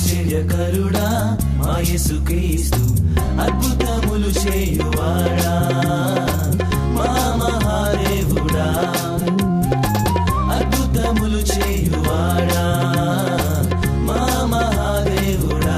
ఆశ్చర్యకరుడా మా యేసుక్రీస్తు అద్భుతములు చేయువాడా మా మహాదేవుడా అద్భుతములు చేయువాడా మా మహాదేవుడా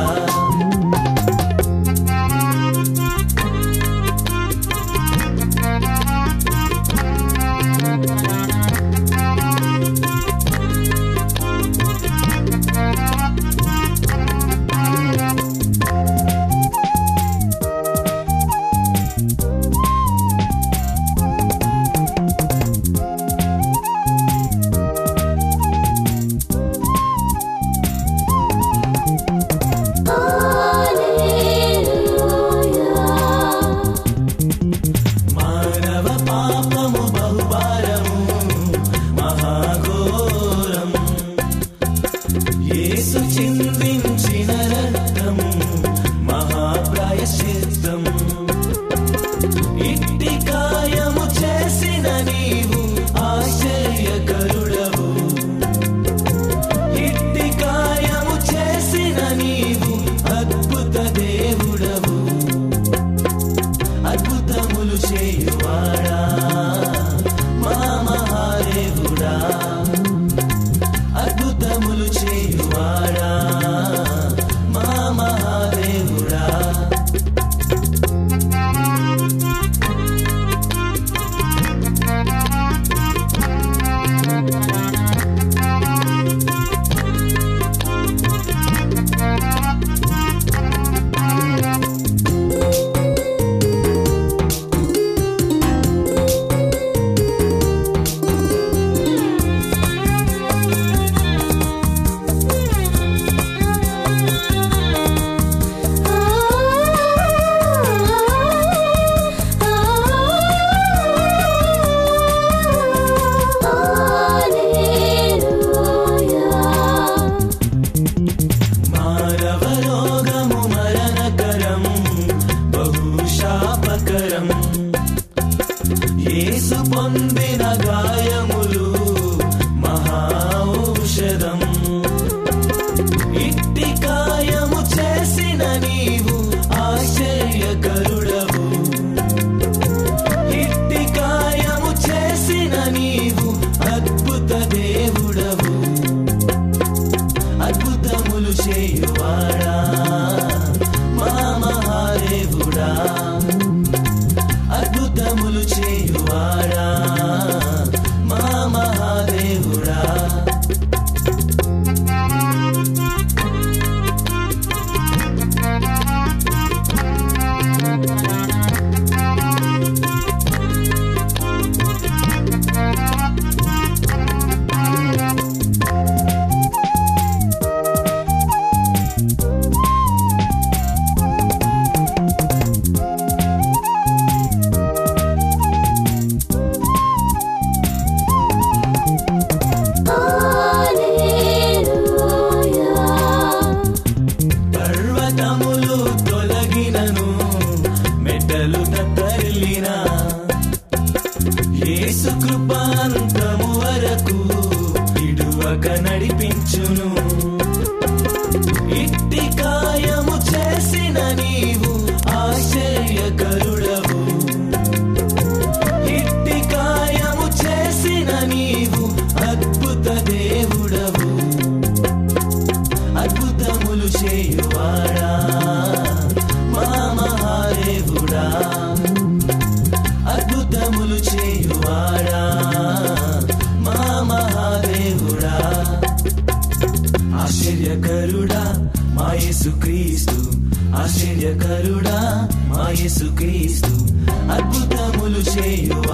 మానవ పాపము బహుభారము మహాఘోరం యేసు చిందించిన రక్తం మహాప్రాయశ్చిత్తం ఇట్టి కాయము చేసిన నీవు ఆశ్చర్యకరుడవు ఇట్టి కాయము చేసిన నీవు అద్భుత దేవుడవు అద్భుతములు చేయువాడా మా మహాదేవుడా అద్భుతములు చేయువాడా మా మహాదేవుడా మానవ రోగము మరణకరం బహుశాపకరం యేసు పొందిన గాయములు మహా ఔషధం ఇట్టి కాయము చేసిన నీవు ఆశ్చర్యకరుడవు ఇట్టి కాయము చేసిన నీవు అద్భుత దేవుడవు అద్భుతములు చేయువాడా మా మహాదేవుడా అద్భుతములు చేయువాడా మా మహాదేవుడా పర్వతములు తొలగినను మెట్టలు తత్తరిల్లిన యేసు కృపాంతము వరకు ఇడువక నడిపించును ఇట్టి కాయము చేసిన నీవు ఆశ్చర్యకరుడవు ఇట్టి కాయము చేసిన నీవు అద్భుత దేవుడవు అద్భుతములు చేయువాడా మా మహాదేవుడా అద్భుతములు చేయువాడా మా మహాదేవుడా ఆశ్చర్యకరుడా మా యేసుక్రీస్తు ఆశ్చర్యకరుడా మా యేసుక్రీస్తు అద్భుతములు చేయు